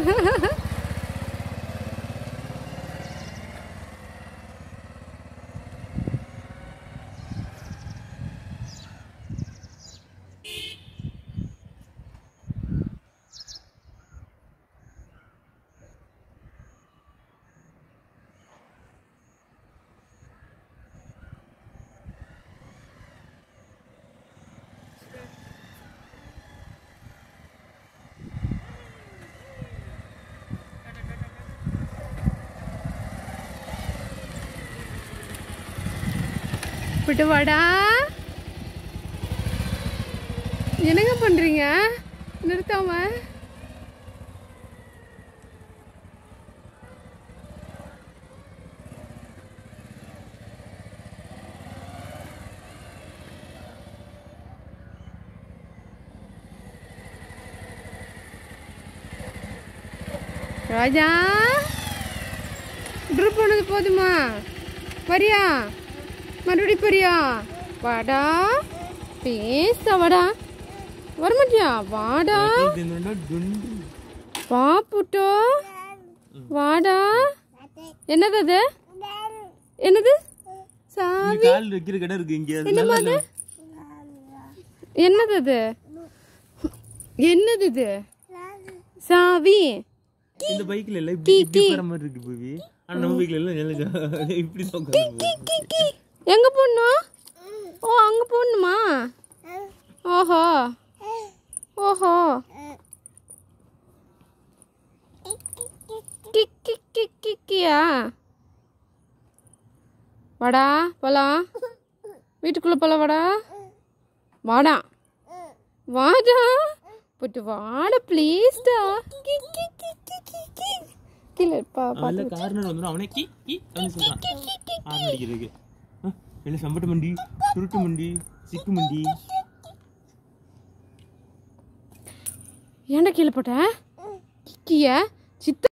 விட்டு வாடா என்னங்க பண்றீங்க நிறுத்தாம ராஜா ட்ரிப் பண்ணது போதுமா வரியா மறுபடியும் போறியா வாடா பேச வாடா வரமாட்டியா வாடா வா புட்டோ வாடா என்னது அது என்னது சாவி கால் வைக்கிற கடை இருக்கு இங்க என்னம்மா அது என்னது அது என்னது இது சாவி இந்த பைக்ல எல்லாம் இப்படி இப்படி உட்கார மாதிரி இருக்கு பூவி ஆனா நம்ம பைக்ல எல்லாம் நல்லா இப்படி தான் உட்காரு எங்க போடணும் ஓ அங்க போடணுமா ஓஹோ ஓஹோ கிக் கிக் கிக் கிக்கியா வாடா போலாம் வீட்டுக்குள்ள போலாம் வாடா வாடா வாடா போட்டு வாடா ப்ளீஸ்டா கீழே பா அவன்ல கார்னர் வந்துடும் அவனே கி கி அப்படின்னு சொல்றான் ஆறு அடிக்கிறதுக்கு ஆ, என்ன சம்பட்ட மண்டி சுருட்டு மண்டி சிக்கு மண்டி ஏன்டா கீழே போட்ட கிக்கிய சித்த